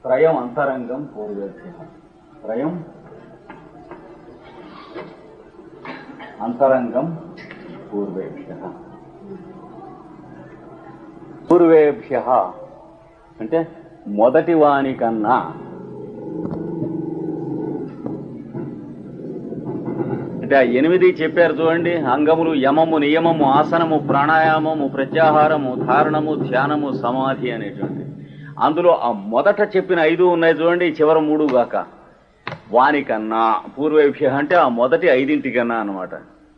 త్రయం అంతరంగం పూర్వేభ్య త్రయం అంతరంగం పూర్వేభ్య పూర్వేభ్య అంటే మొదటి వాని కన్నా అంటే ఆ ఎనిమిది చెప్పారు చూడండి అంగములు యమము నియమము ఆసనము ప్రాణాయామము ప్రత్యాహారము ధారణము ధ్యానము సమాధి అనేటువంటి అందులో ఆ మొదట చెప్పిన ఐదు ఉన్నాయి చూడండి ఈ చివరి మూడు గాక వానికన్నా పూర్వేభ్య అంటే ఆ మొదటి ఐదింటికన్నా అన్నమాట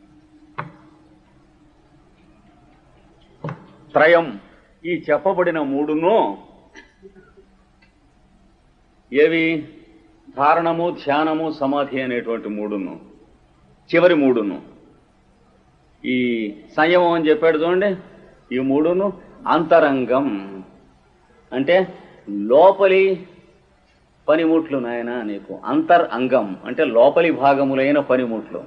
త్రయం ఈ చెప్పబడిన మూడును ఏవి ధారణము ధ్యానము సమాధి అనేటువంటి మూడును చివరి మూడును ఈ సంయమం అని చెప్పాడు చూడండి ఈ మూడును అంతరంగం అంటే లోపలి పనిముట్లు నాయన నీకు అంతర్ అంగం అంటే లోపలి భాగములైన పనిముట్లు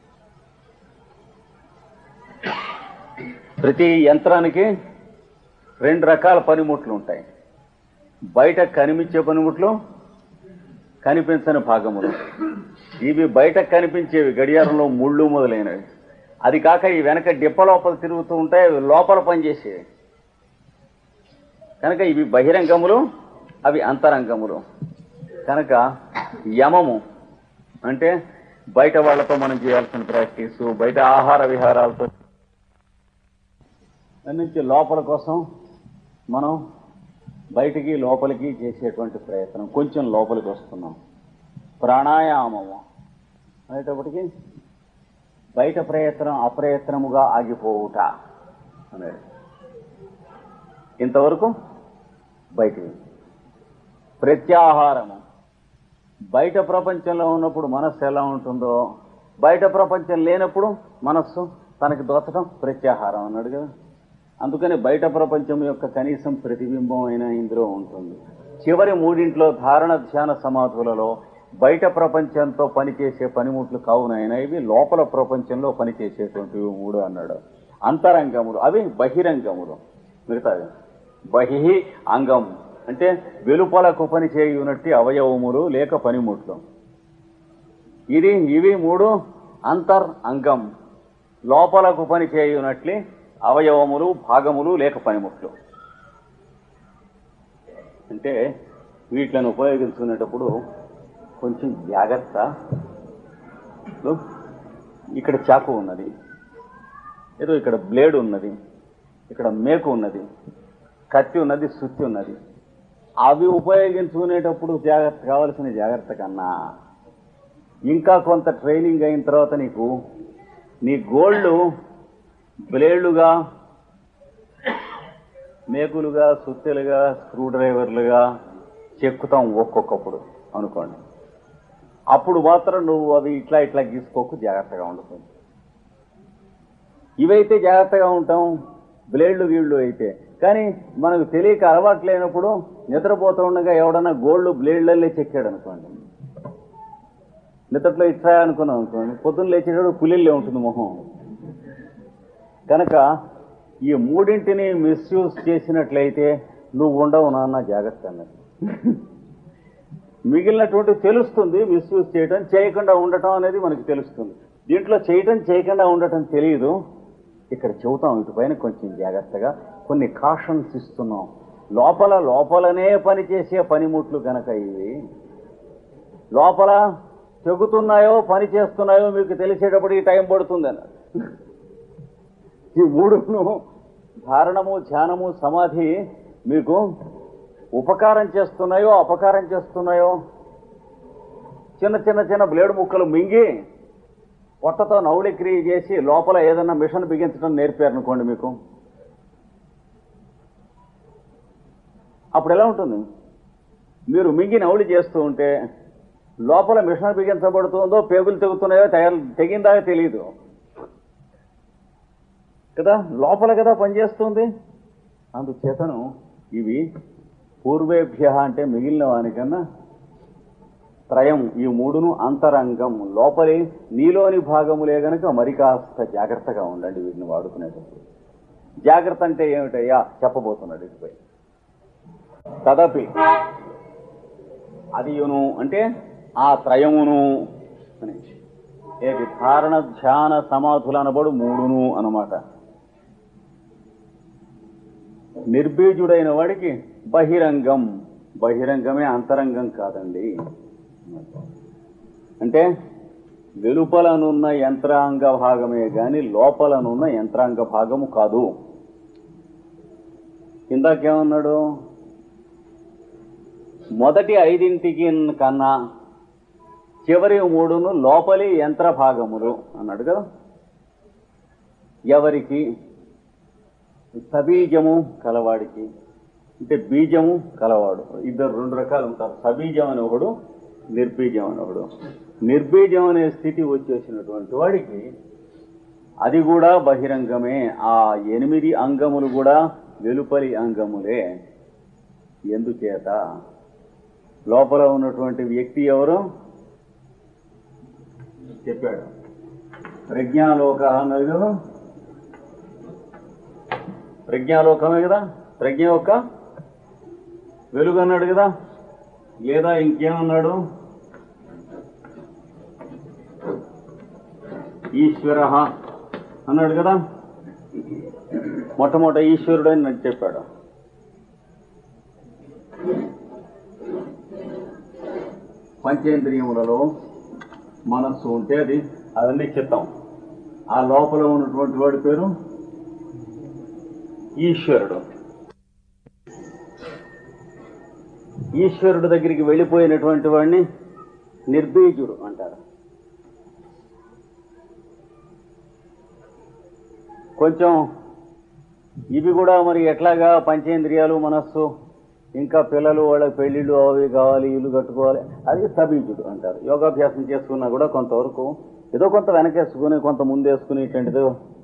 ప్రతి యంత్రానికి రెండు రకాల పనిముట్లు ఉంటాయి బయట కనిపించే పనిముట్లు కనిపించని భాగములు ఇవి బయట కనిపించేవి గడియారంలో ముళ్ళు మొదలైనవి అది కాక ఈ వెనక డిప్ప లోపల తిరుగుతూ ఉంటాయి అవి లోపల పనిచేసేవి కనుక ఇవి బహిరంగములు అవి అంతరంగములు కనుక యమము అంటే బయట వాళ్ళతో మనం చేయాల్సిన ప్రాక్టీసు బయట ఆహార విహారాలతో దాని నుంచి లోపల కోసం మనం బయటికి లోపలికి చేసేటువంటి ప్రయత్నం కొంచెం లోపలికి వస్తున్నాం ప్రాణాయామము అనేటప్పటికి బయట ప్రయత్నం అప్రయత్నముగా ఆగిపోవుట అనేది ఇంతవరకు బయటికి ప్రత్యాహారము బయట ప్రపంచంలో ఉన్నప్పుడు మనస్సు ఎలా ఉంటుందో బయట ప్రపంచం లేనప్పుడు మనస్సు తనకి దోచడం ప్రత్యాహారం అన్నాడు కదా అందుకని బయట ప్రపంచం యొక్క కనీసం ప్రతిబింబం అయినా ఇందులో ఉంటుంది చివరి మూడింట్లో ధారణ ధ్యాన సమాధులలో బయట ప్రపంచంతో పనిచేసే పనిముట్లు కావునైనా ఇవి లోపల ప్రపంచంలో పనిచేసేటువంటివి మూడు అన్నాడు అంతరంగములు అవి బహిరంగములు మిగతాది బహి అంగం అంటే వెలుపలకు పని చేయునట్టి అవయవములు లేక పనిముట్లు ఇది ఇవి మూడు అంతర్ అంగం లోపలకు పని చేయునట్లే అవయవములు భాగములు లేక పనిముట్లు అంటే వీటిని ఉపయోగించుకునేటప్పుడు కొంచెం జాగ్రత్త ఇప్పుడు ఇక్కడ చాకు ఉన్నది ఏదో ఇక్కడ బ్లేడ్ ఉన్నది ఇక్కడ మేకు ఉన్నది కత్తి ఉన్నది సుత్తి ఉన్నది అవి ఉపయోగించుకునేటప్పుడు జాగ్రత్త కావలసిన జాగ్రత్త కన్నా ఇంకా కొంత ట్రైనింగ్ అయిన తర్వాత నీకు నీ గోల్డ్ బ్లేడ్లుగా మేకులుగా సుత్తెలుగా స్క్రూ డ్రైవర్లుగా చెక్కుతాం ఒక్కొక్కప్పుడు అనుకోండి అప్పుడు మాత్రం నువ్వు అవి ఇట్లా ఇట్లా గీసుకోకు జాగ్రత్తగా ఉంటుంది ఇవైతే జాగ్రత్తగా ఉంటాం బ్లేడ్లు గీళ్ళు అయితే కానీ మనకు తెలియక అలవాటు లేనప్పుడు నిద్రపోతూ ఉండగా ఎవడన్నా గోల్డ్ బ్లేడ్లల్లే చెక్కాడు అనుకోండి నిద్రలో ఇట్లా అనుకున్నాం అనుకోండి పొద్దున్న లేచేటప్పుడు పులిల్లే ఉంటుంది మొహం కనుక ఈ మూడింటిని మిస్యూజ్ చేసినట్లయితే నువ్వు ఉండవు నాన్న జాగ్రత్త అన్నది మిగిలినటువంటి తెలుస్తుంది మిస్యూజ్ చేయటం చేయకుండా ఉండటం అనేది మనకు తెలుస్తుంది దీంట్లో చేయటం చేయకుండా ఉండటం తెలియదు ఇక్కడ చెబుతాం ఇటుపైన కొంచెం జాగ్రత్తగా కొన్ని కాషన్స్ ఇస్తున్నాం లోపల లోపలనే పనిచేసే పనిముట్లు కనుక ఇవి లోపల తెగుతున్నాయో పని చేస్తున్నాయో మీకు తెలిసేటప్పటికి టైం పడుతుంది అన్నారు ఈ మూడును ధారణము ధ్యానము సమాధి మీకు ఉపకారం చేస్తున్నాయో అపకారం చేస్తున్నాయో చిన్న చిన్న చిన్న బ్లేడ్ ముక్కలు మింగి పొట్టతో నౌళి క్రియ చేసి లోపల ఏదన్నా మిషన్ బిగించడం నేర్పారు అనుకోండి మీకు అప్పుడు ఎలా ఉంటుంది మీరు మింగి నౌళి చేస్తూ ఉంటే లోపల మిషన్ బిగించబడుతుందో పేగులు తెగుతున్నాయో తయారు తెగిందా తెలియదు కదా లోపల కదా పనిచేస్తుంది అందుచేతను ఇవి పూర్వేభ్య అంటే మిగిలిన వానికన్నా త్రయం ఈ మూడును అంతరంగం లోపలి నీలోని భాగములే గనక మరి కాస్త జాగ్రత్తగా ఉండండి వీటిని వాడుకునేటప్పుడు జాగ్రత్త అంటే ఏమిటయ్యా చెప్పబోతున్నాడు ఇటుపై తదపి అదియును అంటే ఆ త్రయమును అని ఏది ధారణ ధ్యాన సమాధులు అనబడు మూడును అన్నమాట నిర్బీజుడైన వాడికి బహిరంగం బహిరంగమే అంతరంగం కాదండి అంటే వెలుపలనున్న యంత్రాంగ భాగమే గాని లోపలనున్న యంత్రాంగ భాగము కాదు ఇందాకేమన్నాడు మొదటి ఐదింటికి కన్నా చివరి మూడును లోపలి యంత్ర భాగములు అన్నాడు కదా ఎవరికి సబీజము కలవాడికి అంటే బీజము కలవాడు ఇద్దరు రెండు రకాలు ఉంటారు సబీజం అని ఒకడు నిర్బీజం అని ఒకడు నిర్బీజం అనే స్థితి వచ్చేసినటువంటి వాడికి అది కూడా బహిరంగమే ఆ ఎనిమిది అంగములు కూడా వెలుపలి అంగములే ఎందుచేత లోపల ఉన్నటువంటి వ్యక్తి ఎవరు చెప్పాడు ప్రజ్ఞాలోక అన్నది కదా ప్రజ్ఞాలోకమే కదా ప్రజ్ఞ యొక్క వెలుగు అన్నాడు కదా లేదా ఇంకేమన్నాడు ఈశ్వర అన్నాడు కదా మొట్టమొదట ఈశ్వరుడు అని నాకు చెప్పాడు పంచేంద్రియములలో మనస్సు ఉంటే అది అదన్నీ చిత్తం ఆ లోపల ఉన్నటువంటి వాడి పేరు ఈశ్వరుడు ఈశ్వరుడు దగ్గరికి వెళ్ళిపోయినటువంటి వాడిని నిర్బీజుడు అంటారు కొంచెం ఇవి కూడా మరి ఎట్లాగా పంచేంద్రియాలు మనస్సు ఇంకా పిల్లలు వాళ్ళ పెళ్ళిళ్ళు అవి కావాలి ఇల్లు కట్టుకోవాలి అది సబీజుడు అంటారు యోగాభ్యాసం చేసుకున్నా కూడా కొంతవరకు ఏదో కొంత వెనకేసుకుని కొంత ముందేసుకుని ఇటువంటిదో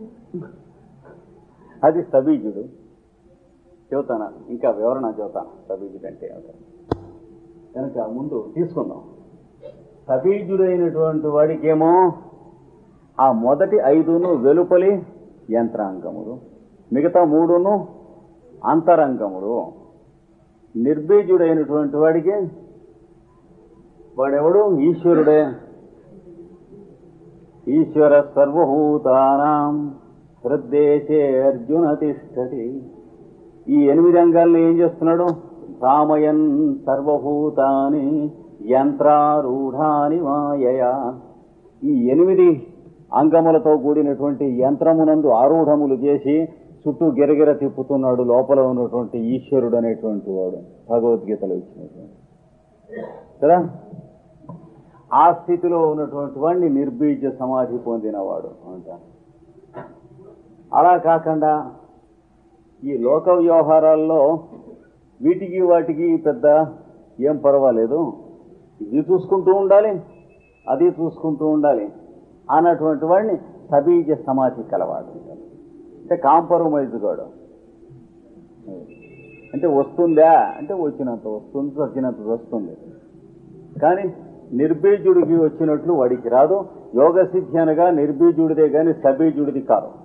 అది సబీజుడు చెబుతాను ఇంకా వివరణ చెబుతాను సబీజుడు అంటే ఏమిటో. కనుక ముందు తీసుకుందాం సబీజుడైనటువంటి వాడికేమో ఆ మొదటి ఐదును వెలుపలి యంత్రాంగములు మిగతా మూడును అంతరంగములు నిర్బీజుడైనటువంటి వాడికి వాడెవడు ఈశ్వరుడే ఈశ్వర సర్వభూతానాం హృద్దేశే అర్జున తిష్టతి ఈ ఎనిమిది అంగాల్ని ఏం చేస్తున్నాడు భ్రామయన్ సర్వభూతాని యంత్రారూఢాని మాయయా ఈ ఎనిమిది అంగములతో కూడినటువంటి యంత్రమునందు ఆరూఢములు చేసి చుట్టూ గిరగిర తిప్పుతున్నాడు లోపల ఉన్నటువంటి ఈశ్వరుడు అనేటువంటి వాడు భగవద్గీతలో ఇచ్చినటువంటి కదా ఆ స్థితిలో ఉన్నటువంటి వాడిని నిర్బీజ సమాధి పొందినవాడు అంటారు అలా కాకుండా ఈ లోక వ్యవహారాల్లో వీటికి వాటికి పెద్ద ఏం పర్వాలేదు ఇది చూసుకుంటూ ఉండాలి అది చూసుకుంటూ ఉండాలి అన్నటువంటి వాడిని సబీజ సమాధి కలవాడు అంటారు. అంటే కాంప్రమైజ్ కాడు అంటే వస్తుందా అంటే వచ్చినంత వస్తుంది వచ్చినంత వస్తుంది కానీ నిర్బీజుడికి వచ్చినట్లు వాడికి రాదు యోగ సిద్ధి అనగా నిర్బీజుడిదే కానీ సబీజుడిది కాదు